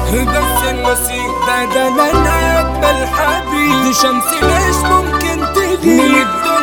بس النصيب ده ده لا لا اجمل حبيب دي شمس مش ممكن تغيب من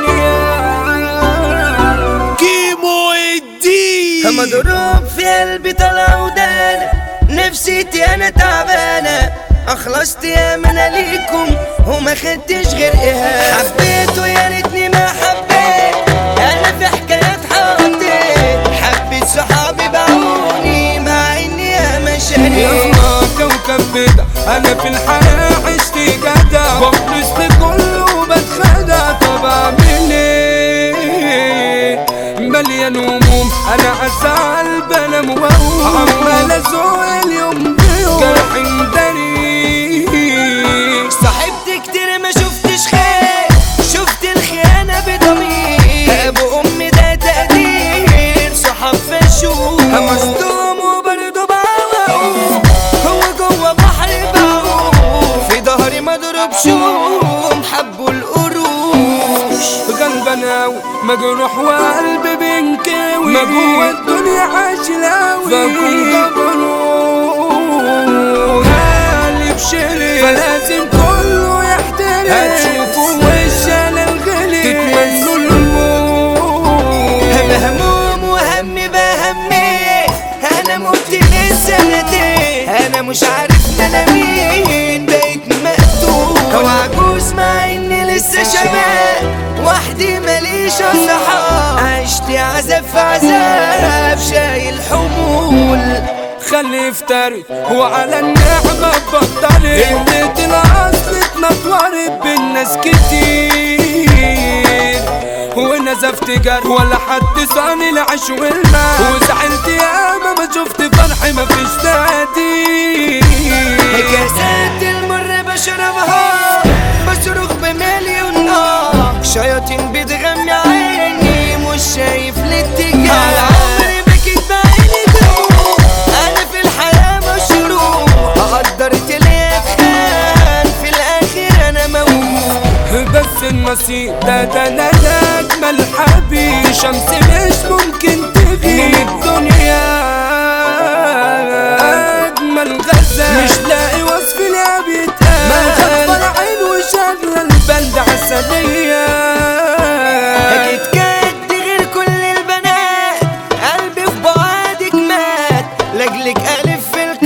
الدنيا كيمو الدين مضروب في قلبي طلع ودانا نفسيتي انا تعبانه اخلصت يا من ليكم وما خدتش غير ايهاب حبيت ويا ريتني ما حبيت انا في حكايات حطيت حبيت صحابي باعوني مع اني يا مشاريع يلا كوكب بدا انا في الحياة عشت جدع بخلص لكله وبتخدع طب اعمل ايه مليان هموم انا ازعل بنام واقوم عمال ازوق اليوم بيوم جرح مداري صاحبت كتير ما شفتش خير شفت الخيانة بضمير ابو امي ده تقدير صحاب فشوش مصدوم وبرضه بعوق هو جوه بحر بعوق في ظهري مضروب شوم حبوا القروش غلبناوي مجروح وقلبي بينكوي ما جوه الدنيا عاجلاوي فكون جبروت قلب شري فلازم كله يحترم هتشوفوا وش انا الغلي تتمنوا الموت مهموم وهمي بهمي انا مت من سنتين انا مش عارف انا مين بقيت مقتول هو عجوز مع اني لسه شباب وحدي ماليش اصحاب عشت عذاب في عذاب شايل حمول خلي يفتري وعلى النعمة بطلي قلة الأصل اتنطورت بالناس كتير ونزفت جر ولا حد سأني العيش والماء وزعلت ياما ما شفت فرح ما فيش تقدير كاسات المر بشربها بصرخ بمليون نار شياطين بتغمي عيني مش شايف الاتجاه على عمري بكيت بعيني دروب انا في الحياة مشروب قدرت لي اتخان في الاخر انا موت بس النصيب ده ده ده ده أجمل حبيب شمس مش ممكن تغيب من الدنيا أجمل غزال مش لاقي وصف ليها بيتقال ما غفر عين وشغلة البلد عسلية اكيد كانت غير كل البنات قلبي في بعادك مات لاجلك الف في